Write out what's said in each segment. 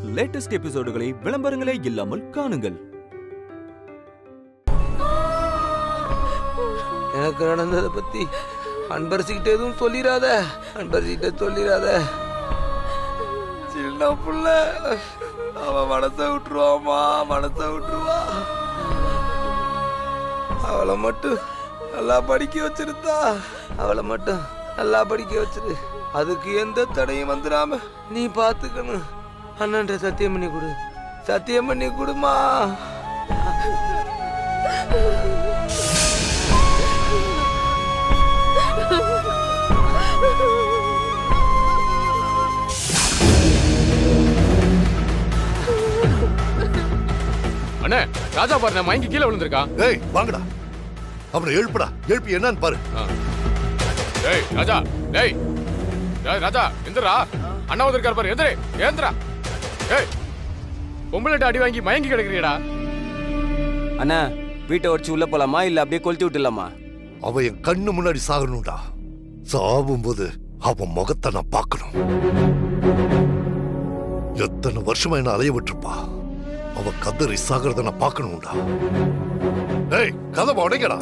Latest எபிசோடுகளை விளம்பரங்களே இல்லாமல் காணுங்கள் எனக்கு நடந்ததை பத்தி அன்பரசிக்கிட்ட எதுவும் சொல்லிடாத அன்பரசிக்கிட்ட சொல்லிடாத சின்ன புள்ள அவன் மனசை விட்டுருவாமா மனசை விட்டுருவா அவளை மட்டும் நல்லா படிக்க வச்சிருந்தா அவளை மட்டும் நல்லா படிக்க வச்சிரு அதுக்கு எந்த தடையும் வந்துடாம நீ பாத்துக்கணும் அண்ணன்ற சத்தியம் பண்ணி கொடு சத்தியம் பண்ணி கொடுமா அண்ணே ராஜா பாரு மயங்கி கீழே விழுந்திருக்கான் ஏய் வாங்கடா அவனை எழுப்புடா எழுப்பி என்னன்னு பாரு டேய் ராஜா டேய் டேய் ராஜா எந்திரா அண்ணா வந்திருக்காரு பாரு எந்திரே ஏந்திரா டேய் பொம்பளைட்ட அடி வாங்கி மயங்கி கிடக்குறியடா அண்ணா வீட்டை உடச்சு உள்ள போலாமா இல்ல அப்படியே கொளுத்தி விட்டுலாமா அவன் என் கண்ணு முன்னாடி சாகணும்டா சாகும்போது அவன் முகத்தை நான் பார்க்கணும் எத்தனை வருஷமா என்ன அலைய விட்டுருப்பா அவ கதறி சாகிறத நான் பார்க்கணும்டா ஏய் கதவை உடைக்கடா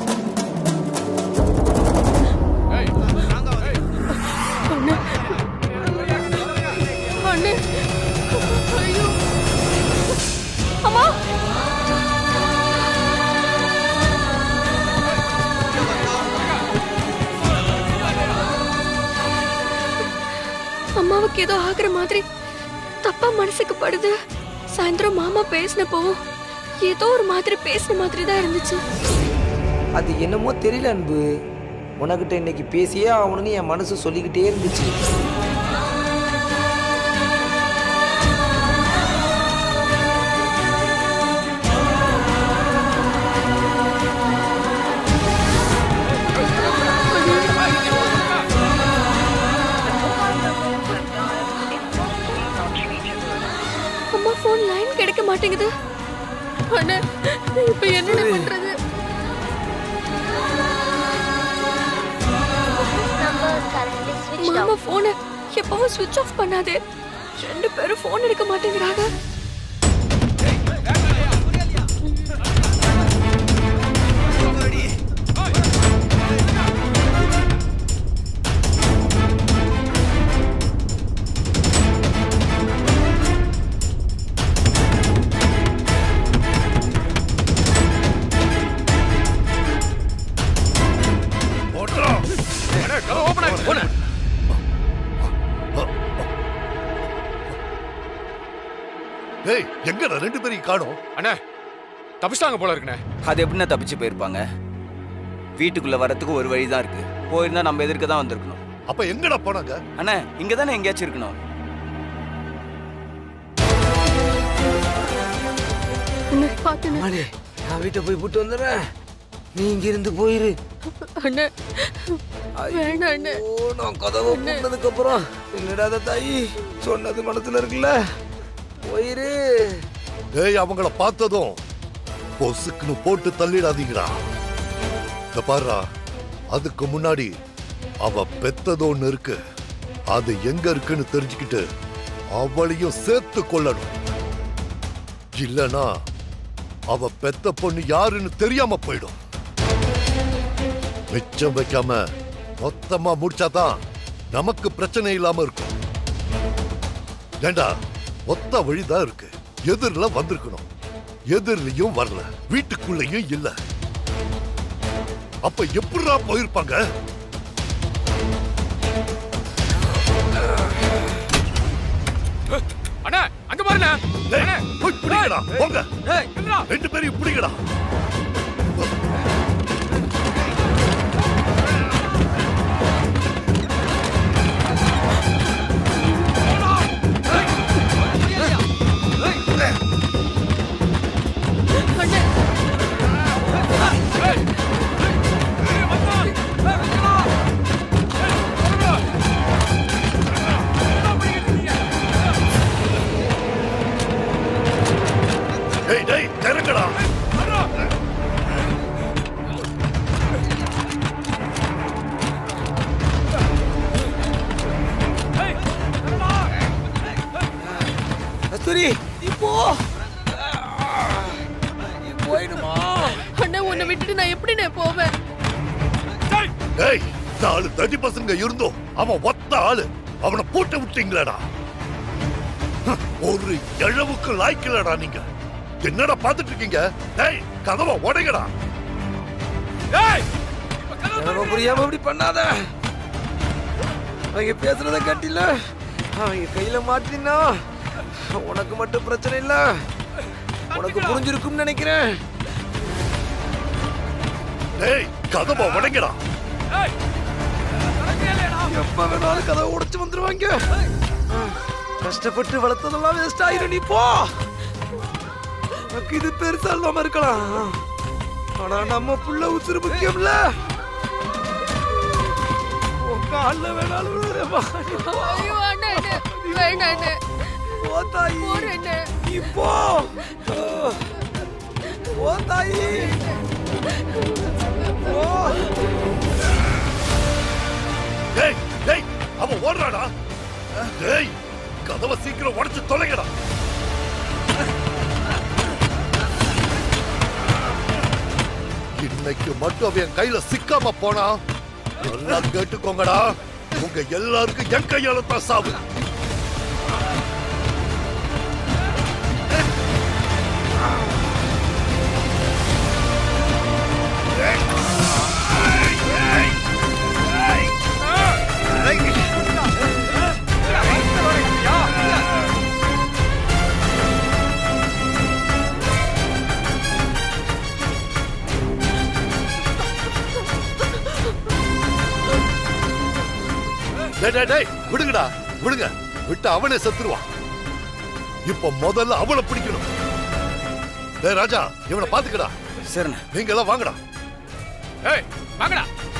ஏய் அண்ணே ஐயோ அம்மா அம்மாவுக்கு ஏதோ ஆகுற மாதிரி தப்பா மனசுக்கு படுது சாயந்தரம் மாமா பேசினப்பவும் ஏதோ ஒரு மாதிரி பேசின மாதிரி தான் இருந்துச்சு அது என்னமோ தெரியல அன்பு உனக்கிட்ட இன்னைக்கு பேசியே அவனுன்னு என் மனசு சொல்லிக்கிட்டே இருந்துச்சு அம்மா ஃபோன் லைன் கிடைக்க மாட்டேங்குது அண்ணா இப்ப என்னடா பண்றது மாமா போனை எப்பவும் சுவிட்ச் ஆஃப் பண்ணாதே ரெண்டு பேரும் போன் எடுக்க மாட்டேங்கிறாங்க ஓட்டுறா அண்ணே கதவு ஓபன் ஆயிடுச்சு ஏய் எங்கடா ரெண்டு பேரையும் காணோம் அண்ணே தப்பிச்சிட்டாங்க போல இருக்குண்ணே அது எப்படின்னா தப்பிச்சு போயிருப்பாங்க வீட்டுக்குள்ள வரத்துக்கு ஒரு வழி தான் இருக்கு போயிருந்தா நம்ம எதிர்க்க தான் வந்திருக்கணும் அப்ப எங்கடா போனாங்க அண்ணா இங்க தானே எங்கேயாச்சும் இருக்கணும் அண்ணா பாத்துண்ணே அம்மாடி, நான் வீட்டை போய் போட்டு வந்துடுறேன் நீ இங்கிருந்து போயிரு அண்ணா வேண்டாம் அண்ணே ஓ நான் கதவை பூட்டினதுக்கு அப்புறம் என்னடாத தாயி சொன்னது மனசுல இருக்குல்ல போயிரு ஏய் அவங்கள பார்த்ததும் பொசுக்குன்னு போட்டு தள்ளிடாதீங்கடா இந்த பாருடா அதுக்கு முன்னாடி அவ பெத்தது ஒண்ணு இருக்கு அது எங்க இருக்குன்னு தெரிஞ்சுக்கிட்டு அவளையும் சேர்த்து கொள்ளணும் இல்லனா அவ பெத்த பொண்ணு யாருன்னு தெரியாம போயிடும் மிச்சம் வைக்காம மொத்தமா முடிச்சாதான் நமக்கு பிரச்சனை இல்லாம இருக்கும் ஏண்டா ஒத்த வழிதான் இருக்கு எதிரில வந்திருக்கணும் எதிரிலையும் வரல வீட்டுக்குள்ளேயும் இல்ல அப்ப எப்படிடா போயிருப்பாங்க அண்ணா அங்க பாருண்ணே டேய், அண்ணே போய் பிடிக்கடா போங்க டேய், என்னடா ரெண்டு பேரையும் பிடிக்கடா அண்ணே டேய் டேய் இறங்கடா கஸ்தூரி நீ போ நீ போயிடுமா அண்ணா உன்னை விட்டுட்டு நான் எப்படி நான் போவேன் ஏய் நாலு தடி பசங்க இருந்தோம் அவன் ஒத்த ஆளு அவனை போட்டு விட்டீங்களடா ஹம், ஒரு எழவுக்கு லாய்க்கலடா நீங்க என்னடா பாத்துட்டு இருக்கீங்க ஏய் கதவை உடைங்கடா எனக்கு புரியாம இப்படி பண்ணாத அவங்க பேசுறத கட்டில அவங்க கையில மாட்டினா உனக்கு மட்டும் பிரச்சனை இல்ல உனக்கு புரிஞ்சிருக்கும்னு நினைக்கிறேன் ஏய் கதவை உடைங்கடா எப்ப வேணாலும் கதவை உடைச்சு வந்துருவாங்க கஷ்டப்பட்டு வளர்த்ததெல்லாம் வேஸ்ட் ஆயிரும் நீ போ உனக்கு இது பெருசா இல்லாம இருக்கலாம் ஆனா நம்ம புள்ள உசுறு முக்கியம்ல உன் கால்ல வேணாலும் விழுறேம்மா. நீ போ. ஐயோ அண்ணா அண்ணா வேண்டாம் அண்ணா போ தாயி போறேன் அண்ணா நீ போ போ தாயி போ ஏய் ஏய் அவன் ஓடுறாடா ஏய் கதவை சீக்கிரம் உடைச்சு தொலைங்கடா இன்னைக்கு மட்டும் அவன் என் கையில சிக்காம போனா நல்லா கேட்டுக்கோங்கடா உங்க எல்லாருக்கும் என் கையால தான் சாவு டேய், டேய், டேய், விடுங்கடா விடுங்க விட்டு அவனே செத்துருவான் இப்ப முதல்ல அவளை பிடிக்கணும் டேய் ராஜா இவனை பாத்துக்கடா சரிண்ணே நீங்க எல்லாம் வாங்கடா ஏய் வாங்கடா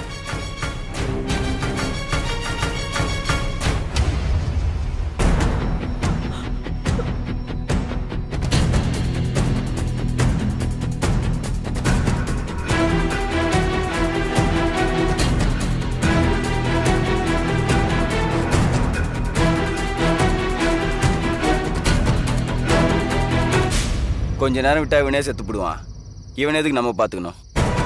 கொஞ்ச நேரம் விட்டா இவனே செத்து போடுவான் இவன் எதுக்கு நம்ம பார்த்துக்கணும்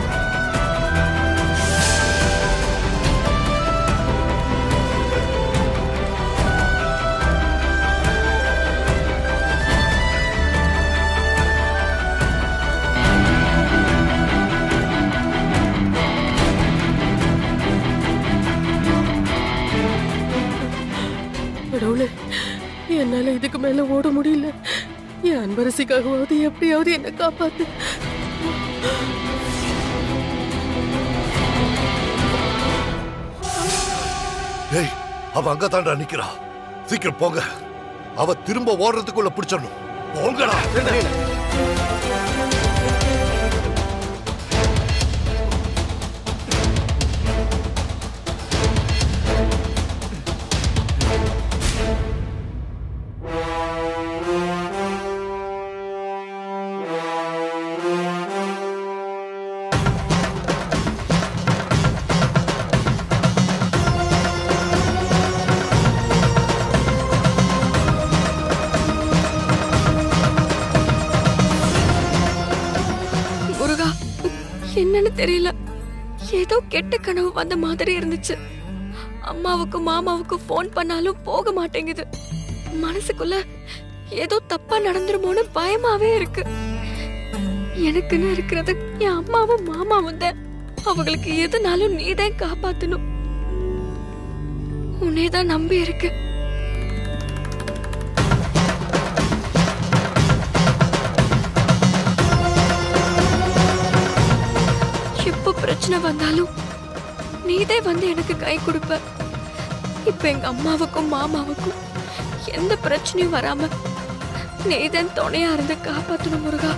கடவுளே என்னால இதுக்கு மேல ஓட முடியல என் அன்பரசிக்காகவாவது எப்படியாவது என்ன காப்பாத்து ஏய் அவ அங்க தாண்டா நிக்கிறா சீக்கிரம் போங்க அவ திரும்ப ஓடுறதுக்குள்ள பிடிச்சிடணும் போங்கடா முருகா என்னன்னு தெரியல ஏதோ கெட்ட கனவு வந்த மாதிரி இருந்துச்சு அம்மாவுக்கும் மாமாவுக்கும் ஃபோன் பண்ணாலும் போக மாட்டேங்குது மனசுக்குள்ள ஏதோ தப்பா நடந்துருமோன்னு பயமாவே இருக்கு எனக்குன்னு இருக்கிறது என் அம்மாவும் மாமாவும் தான் அவங்களுக்கு எதுனாலும் நீதான் காப்பாத்தணும் உன்னே தான் நம்பி இருக்கு எப்போ பிரச்சனை வந்தாலும் நீதே வந்து எனக்கு கை கொடுப்ப இப்ப எங்க அம்மாவுக்கும் மாமாவுக்கும் எந்த பிரச்சனையும் வராம நீதான் துணையா இருந்து காப்பாத்தணும் முருகா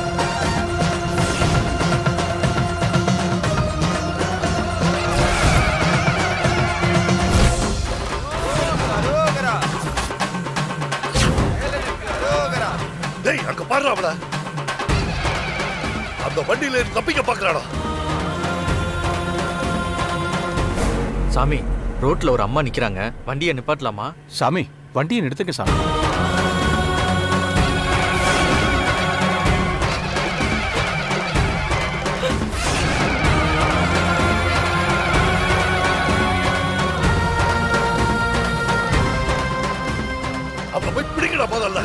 ஏய் பாரு அவள அந்த வண்டியில ஏறி தப்பிக்க பாக்குறாடா சாமி ரோட்ல ஒரு அம்மா நிக்கிறாங்க வண்டியை நிப்பாட்டலாமா சாமி வண்டியை நிறுத்துங்க சாமி அவளை போய் பிடிக்கடா முதல்ல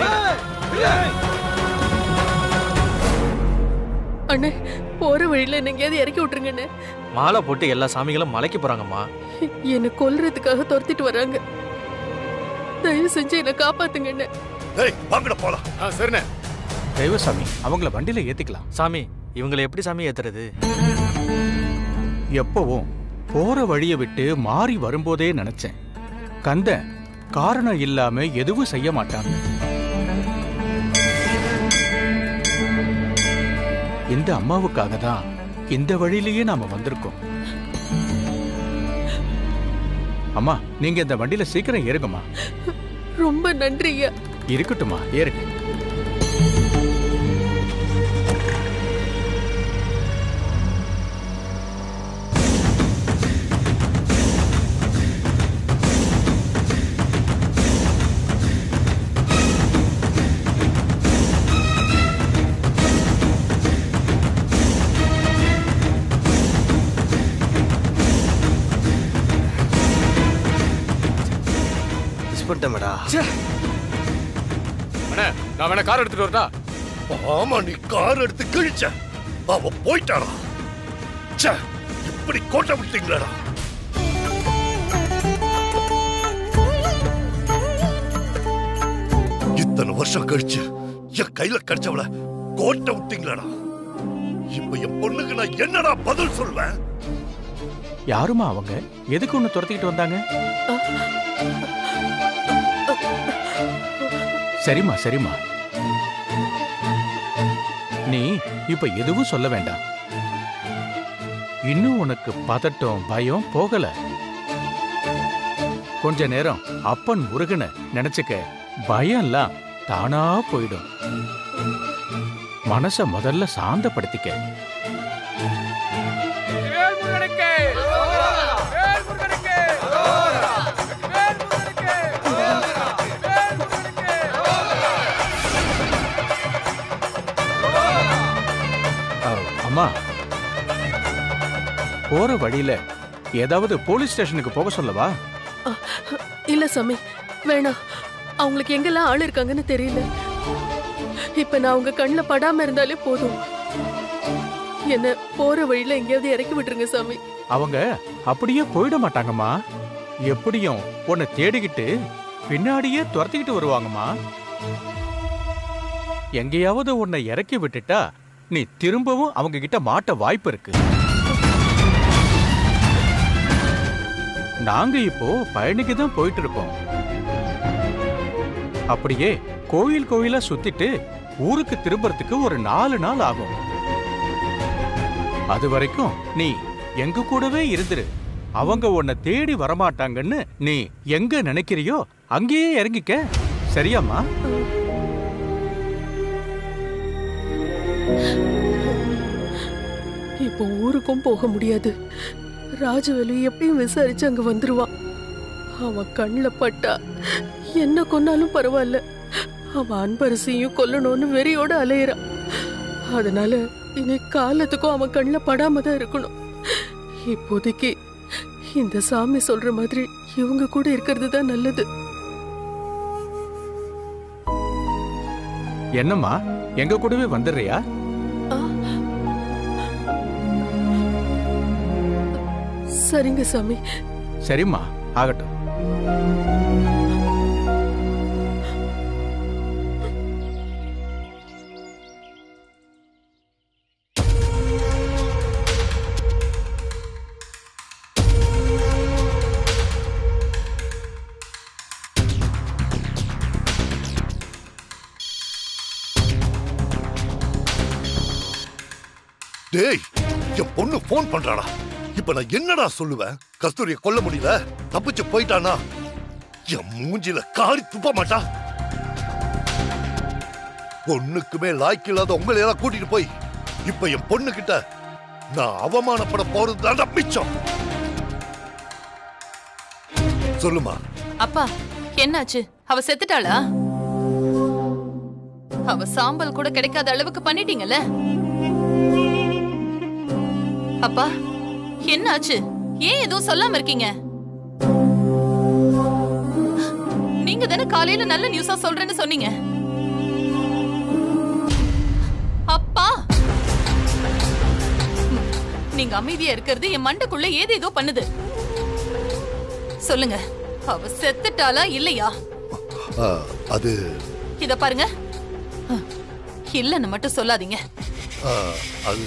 அண்ணே போற வழியில என்ன எங்கேயாவது இறக்கி விட்டுருங்கண்ணே மாலை போட்டு எல்லா சாமிகளும் மலைக்கு போறாங்கம்மா என்னை கொல்றதுக்காக துரத்திட்டு வராங்க தயவு செஞ்சு என்னை காப்பாத்துங்க அண்ணே ஏய் வாங்கடா போலாம் ஆ சரிண்ணே தெய்வசாமி அவங்கள வண்டியில ஏத்திக்கலாம் சாமி இவங்களை எப்படி சாமி ஏத்துறது எப்பவும் போற வழியை விட்டு மாறி வரும்போதே நினைச்சேன் கந்தன் காரணம் இல்லாம எதுவும் செய்ய மாட்டாங்க இந்த அம்மாவுக்காக தான் இந்த வழியிலேயே நாம வந்திருக்கோம் அம்மா நீங்க இந்த வண்டியில சீக்கிரம் ஏறுங்கம்மா ரொம்ப நன்றி ஐயா இருக்கட்டுமா ஏறுங்க மிஸ் பண்ணிட்டேன்டா அண்ணே நான் வேணா கார் எடுத்துட்டு வரட்டா ஆமா நீ கார் எடுத்து கிழிச்ச அவ போயிட்டாடா ச்சே இப்படி கோட்டை விட்டீங்களாடா இத்தனை வருஷம் கழிச்சு என் கையில கிடைச்சவள கோட்டை விட்டீங்களாடா இப்ப என் பொண்ணுக்கு நான் என்னடா பதில் சொல்வேன் யாருமா அவங்க எதுக்கு ஒண்ணு துரத்திக்கிட்டு வந்தாங்க சரிம்மா சரிம்மா நீ இப்ப எதுவும் சொல்ல வேண்டாம் இன்னும் உனக்கு பதட்டம் பயம் போகல கொஞ்ச நேரம் அப்பன் முருகனை நினைச்சுக்க பயம்லாம் தானா போயிடும் மனச முதல்ல சாந்தப்படுத்திக்க அஹ், அம்மா போற வழியில ஏதாவது போலீஸ் ஸ்டேஷனுக்கு போக சொல்லவா இல்ல சாமி வேணாம் அவங்களுக்கு எங்கெல்லாம் ஆள் இருக்காங்கன்னு தெரியல இப்ப நான் அவங்க கண்ணுல படாம இருந்தாலே போதும் என்ன போற வழியில எங்கேயாவது இறக்கி விட்டுருங்க சாமி அவங்க அப்படியே போயிட மாட்டாங்கம்மா எப்படியும் உன்னை தேடிக்கிட்டு பின்னாடியே துரத்திக்கிட்டு வருவாங்கம்மா எங்கேயாவது உன்னை இறக்கி விட்டுட்டா நீ திரும்பவும் அவங்க கிட்ட மாட்ட வாய்ப்பு இருக்கு நாங்க இப்போ பழனிக்கு தான் போயிட்டு இருக்கோம் அப்படியே கோயில் கோயிலா சுத்திட்டு ஊருக்கு திரும்புறதுக்கு ஒரு நாலு நாள் ஆகும் அது வரைக்கும் நீ எங்க கூடவே இருந்துரு அவங்க உன்னை தேடி வரமாட்டாங்கன்னு நீ எங்க நினைக்கிறியோ அங்கேயே இறங்கிக்க சரியாம்மா இப்போ ஊருக்கும் போக முடியாது ராஜவேலு எப்படியும் விசாரிச்சு அங்க வந்துருவான் அவன் கண்ணுல பட்டா என்ன கொன்னாலும் பரவாயில்ல அவன் அன்பரசியும் கொல்லணும்னு வெறியோட அலையிறான் அதனால இனி காலத்துக்கும் அவன் கண்ணுல படாம தான் இருக்கணும் இப்போதைக்கு இந்த சாமி சொல்ற மாதிரி இவங்க கூட இருக்கிறது தான் நல்லது என்னம்மா எங்க கூடவே வந்துடுறியா சரிங்க சாமி சரிம்மா ஆகட்டும் டேய் என் பொண்ணு போன் பண்றாடா இப்ப நான் என்னடா சொல்லுவேன் கஸ்தூரிய கொல்ல முடியல தப்பிச்சு போயிட்டானா என் மூஞ்சில காரி துப்ப மாட்டா பொண்ணுக்குமே லாய்க்கு இல்லாத உங்களை எல்லாம் கூட்டிட்டு போய் இப்ப என் பொண்ணு கிட்ட நான் அவமானப்பட போறது தான் மிச்சம் சொல்லுமா அப்பா என்னாச்சு அவ செத்துட்டாளா அவ சாம்பல் கூட கிடைக்காத அளவுக்கு பண்ணிட்டீங்கல்ல அப்பா என்னாச்சு ஏன் எதுவும் சொல்லாம இருக்கீங்க நீங்க தானே காலையில நல்ல நியூஸா சொல்றேன்னு சொன்னீங்க அப்பா நீங்க அமைதியா இருக்கிறது என் மண்டைக்குள்ள ஏதேதோ பண்ணுது சொல்லுங்க அவ செத்துட்டாளா இல்லையா ஆ, அது இத பாருங்க அஹ், இல்லன்னு மட்டும் சொல்லாதீங்க ஆ, அது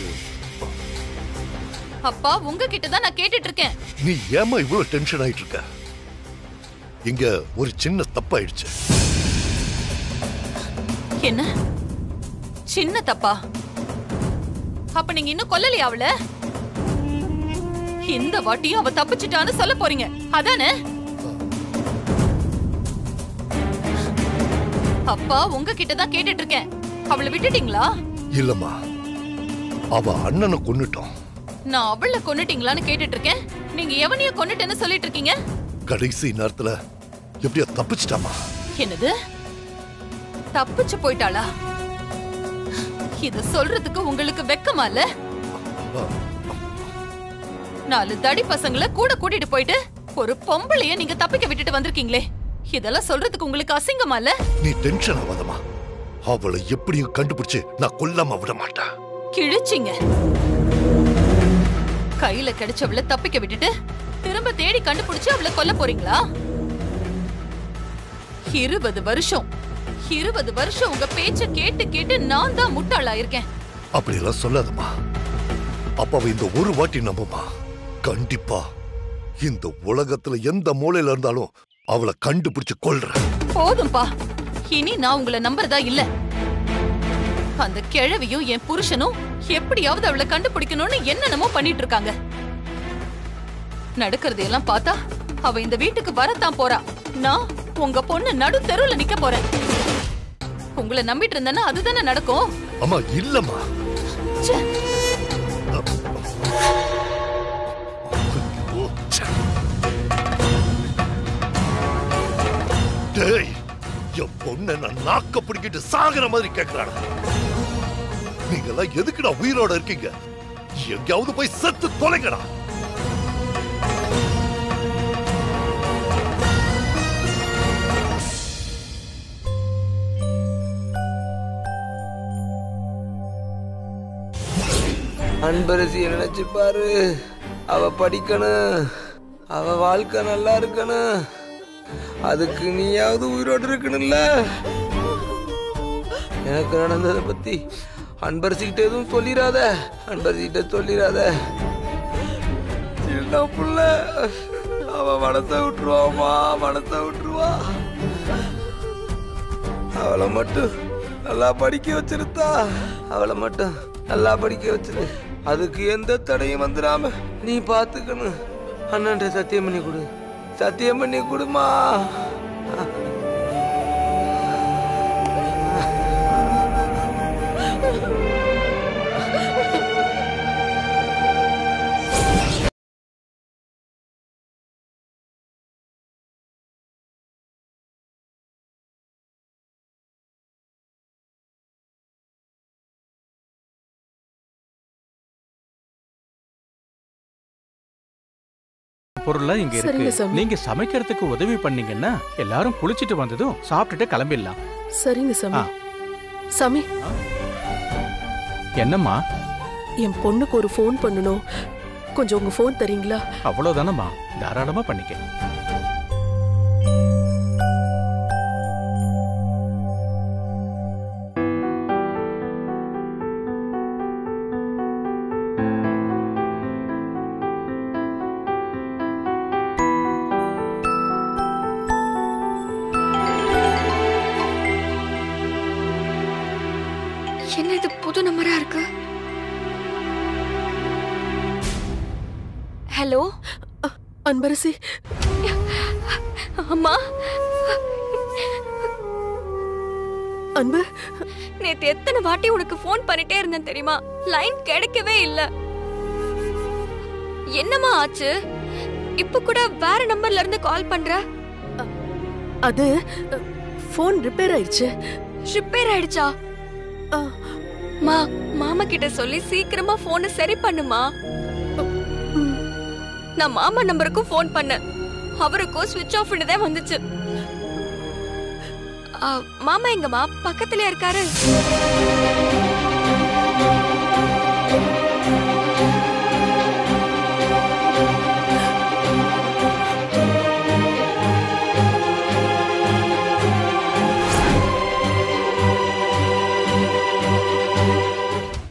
அப்பா உங்ககிட்ட தான் நான் கேட்டுட்டு இருக்கேன் நீ ஏமா இவ்வளவு டென்ஷன் ஆயிட்டு இருக்க இங்க ஒரு சின்ன தப்பாயிடுச்சு என்ன சின்ன தப்பா அப்ப நீங்க இன்னும் கொல்லலையா அவள இந்த வாட்டியும் அவ தப்பிச்சிட்டான்னு சொல்ல போறீங்க அதானே அப்பா உங்ககிட்ட தான் கேட்டுட்டு இருக்கேன் அவளை விட்டுட்டீங்களா இல்லம்மா அவ அண்ணனை கொன்னுட்டோம் நான் அவள கொன்னுட்டீங்களான்னு கேட்டுட்டு இருக்கேன் நீங்க எவனைய கொன்னுட்டேன்னு சொல்லிட்டு இருக்கீங்க கடைசி நேரத்துல எப்படியோ தப்பிச்சிட்டாமா என்னது தப்பிச்சு போயிட்டாளா இத சொல்றதுக்கு உங்களுக்கு வெக்கமா இல்ல நாலு தடி பசங்கள கூட கூட்டிட்டு போயிட்டு ஒரு பொம்பளைய நீங்க தப்பிக்க விட்டுட்டு வந்திருக்கீங்களே இதெல்லாம் சொல்றதுக்கு உங்களுக்கு அசிங்கமா இல்ல நீ டென்ஷன் ஆகாதம்மா அவளை எப்படியும் கண்டுபிடிச்சு நான் கொல்லாம விட மாட்டேன் கிழிச்சிங்க கையில கிடைச்சவள தப்பிக்க விட்டுட்டு திரும்ப தேடி கண்டுபிடிச்சு அவளை கொல்ல போறீங்களா இருபது வருஷம் இருபது வருஷம் உங்க பேச்ச கேட்டு கேட்டு நான் தான் முட்டாளாயிருக்கேன் அப்படியெல்லாம் சொல்லாதம்மா அப்பாவை இந்த ஒரு வாட்டி நம்புமா கண்டிப்பா இந்த உலகத்துல எந்த மூலையில இருந்தாலும் அவளை கண்டுபிடிச்சு கொல்றேன் போதும்பா இனி நான் உங்களை நம்புறதா இல்ல அந்த கிழவியும் என் புருஷனும் எப்படியாவது அவளை கண்டுபிடிக்கணும்னு என்னென்னமோ பண்ணிட்டு இருக்காங்க நடக்கிறதையெல்லாம் பார்த்தா அவ இந்த வீட்டுக்கு வரத்தான் போறா நான் உங்க பொண்ணு நடு தெருவுல நிக்க போறேன் உங்களை நம்பிட்டு இருந்தேன்னா அதுதானே நடக்கும் அம்மா இல்லம்மா ச்சே. ஐயோ, ச்சே. டேய் என் பொண்ணை நான் நாக்க பிடிக்கிட்டு சாகுற மாதிரி கேக்குறாடா நீங்கெல்லாம் எதுக்குடா உயிரோட இருக்கீங்க எங்கேயாவது போய் செத்து தொலைங்கடா அன்பரசியை நினைச்சு பாரு அவ படிக்கணும் அவ வாழ்க்கை நல்லா இருக்கணும் அதுக்கு நீயாவது உயிரோடு இருக்கணும்ல எனக்கு நடந்ததை பத்தி அன்பரசிக்கிட்ட எதுவும் சொல்லிடாத அன்பரசிக்கிட்ட சொல்லிடாத சின்ன புள்ள அவ மனத்தை விட்டுருவாமா மனத்தை விட்டுருவா அவளை மட்டும் நல்லா படிக்க வச்சிருத்தா அவளை மட்டும் நல்லா படிக்க வச்சிரு அதுக்கு எந்த தடையும் வந்துடாம நீ பாத்துக்கணும் அண்ணன்ட்ட சத்தியம் பண்ணி கொடு சத்தியம் பண்ணி கொடுமா பொருள்லாம் இங்க சரிங்க இருக்கு சாமி. நீங்க சமைக்கிறதுக்கு உதவி பண்ணீங்கன்னா எல்லாரும் குளிச்சிட்டு வந்ததும் சாப்பிட்டுட்டு கிளம்பிடலாம் சரிங்க சாமி ஆ. சாமி என்னம்மா என் பொண்ணுக்கு ஒரு ஃபோன் பண்ணணும் கொஞ்சம் உங்க ஃபோன் தரீங்களா அவ்வளவுதானம்மா தாராளமா பண்ணிக்க என்ன இது புது நம்பரா இருக்கு ஹலோ அன்பரசி அம்மா அன்பு நேத்து எத்தனை வாட்டி உனக்கு ஃபோன் பண்ணிட்டே இருந்தேன் தெரியுமா லைன் கிடைக்கவே இல்ல என்னம்மா ஆச்சு இப்ப கூட வேற நம்பர்ல இருந்து கால் பண்ற அது ஃபோன் ரிப்பேர் ஆயிடுச்சு ரிப்பேர் ஆயிடுச்சா ஆ, மா மாமா கிட்ட சொல்லி சீக்கிரமா போனை சரி பண்ணுமா ம். நான் மாமா நம்பருக்கும் ஃபோன் பண்ணேன் அவருக்கும் ஸ்விட்ச் ஆஃப் தான் வந்துச்சு ஆ, மாமா எங்கம்மா பக்கத்துல இருக்காரு